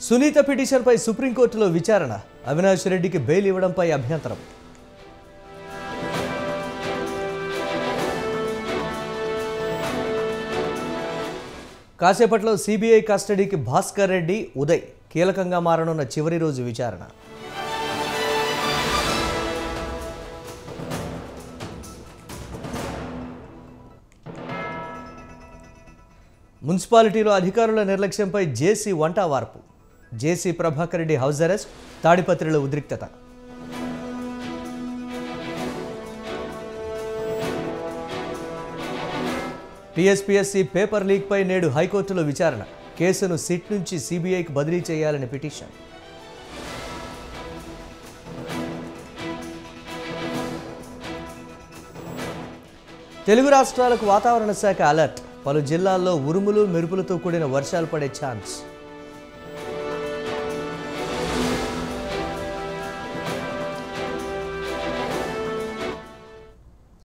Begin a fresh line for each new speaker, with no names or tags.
సునీత పిటిషన్పై సుప్రీంకోర్టులో విచారణ అవినాష్ రెడ్డికి బెయిల్ ఇవ్వడంపై అభ్యంతరం కాసేపట్లో సిబిఐ కస్టడీకి భాస్కర్ రెడ్డి ఉదయ్ కీలకంగా మారనున్న చివరి రోజు విచారణ మున్సిపాలిటీలో అధికారుల నిర్లక్ష్యంపై జేసీ వంటా వార్పు JC Prabhakar Reddy house arrest తాడిపత్రిలో ఉద్రిక్తత టీఎస్పీఎస్సీ పేపర్ లీక్పై నేడు హైకోర్టులో విచారణ కేసును సిట్ నుంచి సిబిఐకి బదిలీ చేయాలని పిటిషన్ తెలుగు రాష్ట్రాలకు వాతావరణ శాఖ అలర్ట్ పలు జిల్లాల్లో ఉరుములు మెరుపులతో కూడిన వర్షాలు పడే ఛాన్స్